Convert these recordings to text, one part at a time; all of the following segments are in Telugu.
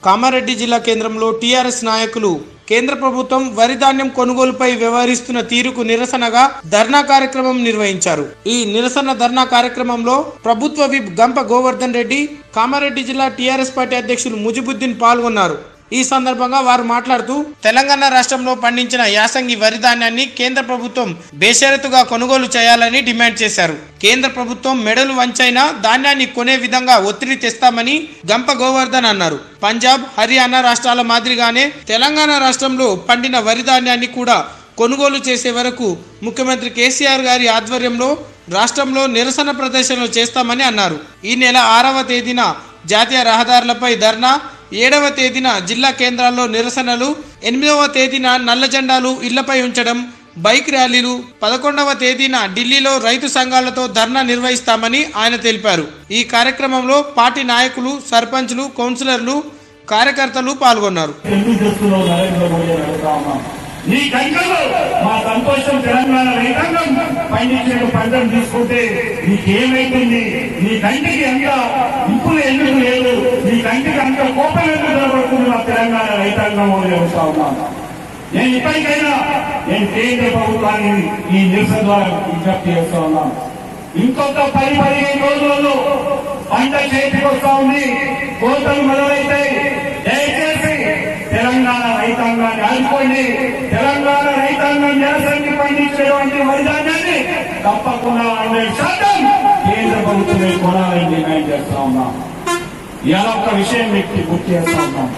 కామారెడ్డి జిల్లా కేంద్రంలో టీఆర్ఎస్ నాయకులు కేంద్ర ప్రభుత్వం వరి ధాన్యం కొనుగోలుపై వ్యవహరిస్తున్న తీరుకు నిరసనగా ధర్నా కార్యక్రమం నిర్వహించారు ఈ నిరసన ధర్నా కార్యక్రమంలో ప్రభుత్వ విప్ గంప గోవర్ధన్ రెడ్డి కామారెడ్డి జిల్లా టీఆర్ఎస్ పార్టీ అధ్యక్షులు ముజిబుద్దీన్ పాల్గొన్నారు ఈ సందర్భంగా వారు మాట్లాడుతూ తెలంగాణ రాష్ట్రంలో పండించిన యాసంగి వరి ధాన్యాన్ని కేంద్ర ప్రభుత్వం బేషరతుగా కొనుగోలు చేయాలని డిమాండ్ చేశారు కేంద్ర ప్రభుత్వం మెడలు వంచైనా ధాన్యాన్ని కొనే విధంగా ఒత్తిడి తెస్తామని గంప గోవర్ధన్ అన్నారు పంజాబ్ హర్యానా రాష్ట్రాల మాదిరిగానే తెలంగాణ రాష్ట్రంలో పండిన వరి ధాన్యాన్ని కూడా కొనుగోలు చేసే వరకు ముఖ్యమంత్రి కేసీఆర్ గారి ఆధ్వర్యంలో రాష్ట్రంలో నిరసన ప్రదర్శనలు చేస్తామని అన్నారు ఈ నెల ఆరవ తేదీన జాతీయ రహదారులపై ధర్నా ఏడవ తేదీన జిల్లా కేంద్రాల్లో నిరసనలు ఎనిమిదవ తేదీన నల్ల జెండాలు ఇళ్లపై ఉంచడం బైక్ ర్యాలీలు పదకొండవ తేదీన ఢిల్లీలో రైతు సంఘాలతో ధర్నా నిర్వహిస్తామని ఆయన తెలిపారు ఈ కార్యక్రమంలో పార్టీ నాయకులు సర్పంచ్లు కౌన్సిలర్లు కార్యకర్తలు పాల్గొన్నారు ఎందుకు చేస్తున్నావు నరేంద్ర మోడీ అని అడుగుతా ఉన్నాం నీ కంకలు మా సంతోషం తెలంగాణ రైతాంగం పండించిన పంటను తీసుకుంటే నీకేమైతుంది నీ కంటికి అంత ఇప్పుడు ఎందుకు లేదు నీ కంటికి అంత కోపం ఎందుకు నిలబడుతుంది మా తెలంగాణ రైతాంగం అని అడుగుతా ఉన్నాం నేను ఇప్పటికైనా నేను కేంద్ర ప్రభుత్వాన్ని ఈ నిరసన ద్వారా విజ్ఞప్తి చేస్తా ఉన్నాను ఇంకొక పది పదిహేను రోజులలో పంట చేతికి వస్తా ఉంది కోతలు మొదలైతాయి దయచేసి తెలంగాణ రైతాంగాన్ని ఆదుకోండి తెలంగాణ రైతాంగం నిరసనకి పండించేటువంటి వైధాన్యాన్ని తప్పకుండా హండ్రెడ్ శాతం కేంద్ర ప్రభుత్వమే కొనాలని డిమాండ్ చేస్తా ఉన్నాం ఇలా ఒక విషయం వ్యక్తి గుర్తు చేస్తా ఉన్నాం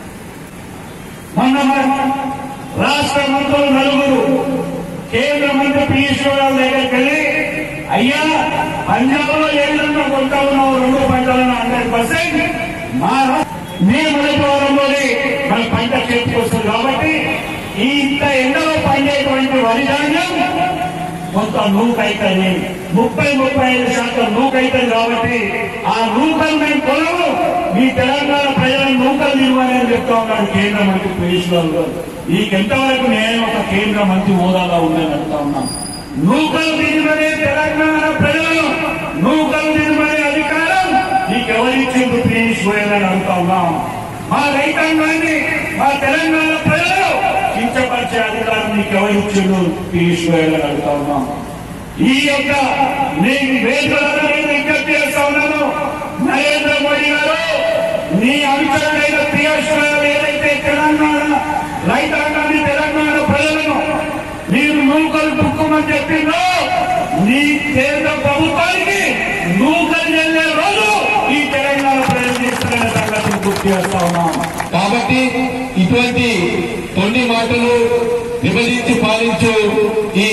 మొన్న మన రాష్ట్ర మంత్రులు నలుగురు కేంద్ర మంత్రి పీయూష్ గోయల్ దగ్గరికి వెళ్ళి అయ్యా పంజాబ్ లో ఏళ్ళన్నా కొంటా ఉన్నాం రెండు పంటలను హండ్రెడ్ పర్సెంట్ మా రా- మీ మణిపురంలోనే మన పంట చేతికొస్తుంది కాబట్టి ఈ ఇంత ఎండలో పండేటువంటి వరి ధాన్యం కొంత నూకైతుంది ముప్పై ముప్పై ఐదు శాతం నూకైతుంది కాబట్టి ఆ నూకలు మేము కొనము మీ తెలంగాణ ప్రజలను నూకలు ఇవ్వని అని చెప్తా ఉన్నాడు కేంద్ర మంత్రి పీయూష్ గోయల్ గారు నీకెంతవరకు నేను ఒక కేంద్ర మంత్రి హోదాలో ఉందని అడుగుతా ఉన్నాను నూకలు తినమనే తెలంగాణ ప్రజలను నూకలు తినమనే అధికారం నీకెవరిచ్చింది పీయూష్ గోయల్ అని అడుగుతా ఉన్నాం మా రైతాంగాన్ని మా తెలంగాణ ప్రజలు కించపరిచే అధికారం నీకు ఎవరిచ్చిండు పీయూష్ గోయల్ అని అడుగుతా ఉన్నాం ఈ యొక్క నేను వేదికలను నేను విజ్ఞప్తి చేస్తా ఉన్నాను నరేంద్ర మోడీ గారు నీ అనుచరుడైన పీయూష్ గోయల్ ఏదైతే తెలంగాణ రైతాంగాన్ని తెలంగాణ ప్రజలను మీరు నూకలు దుఃఖమని చెప్పిందో నీ కేంద్ర ప్రభుత్వానికి నూకలు చెల్లే రోజు ఈ తెలంగాణ ప్రజలు తీసుకునే సంగతిని గుర్తు చేస్తా ఉన్నాం కాబట్టి ఇటువంటి కొన్ని మాటలు విభజించి పాలించు ఈ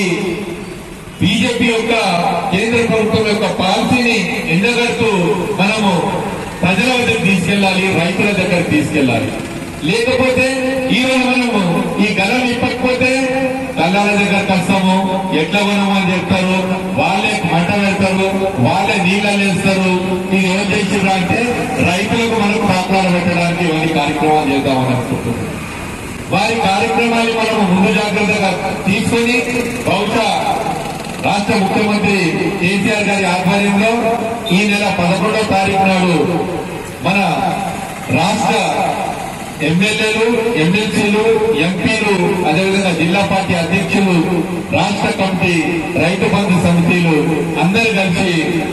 బీజేపీ యొక్క కేంద్ర ప్రభుత్వం యొక్క పాలసీని ఎండగడుతూ మనము ప్రజల వద్దకు తీసుకెళ్లాలి రైతుల దగ్గర తీసుకెళ్లాలి లేకపోతే ఈ రోజు మనము ఈ గలం ఇప్పకపోతే దళాల దగ్గర కష్టము ఎట్లా కొనము అని చెప్తారు వాళ్ళే మంట పెడతారు వాళ్ళే నీళ్ళని వేస్తారు ఇది ఏం చేసిండ్రు అంటే రైతులకు మనకు పాత్రాలు పెట్టడానికి ఇవన్నీ కార్యక్రమాలు చేద్దామని అనుకుంటున్నాం వారి కార్యక్రమాన్ని మనము ముందు జాగ్రత్తగా తీసుకొని బహుశా రాష్ట్ర ముఖ్యమంత్రి కేసీఆర్ గారి ఆధ్వర్యంలో ఈ నెల పదకొండవ తారీఖు నాడు మన రాష్ట్ర ఎమ్మెల్యేలు ఎమ్మెల్సీలు ఎంపీలు అదేవిధంగా జిల్లా పార్టీ అధ్యక్షులు రాష్ట్ర కమిటీ రైతు బంధు సమితిలు అందరూ కలిసి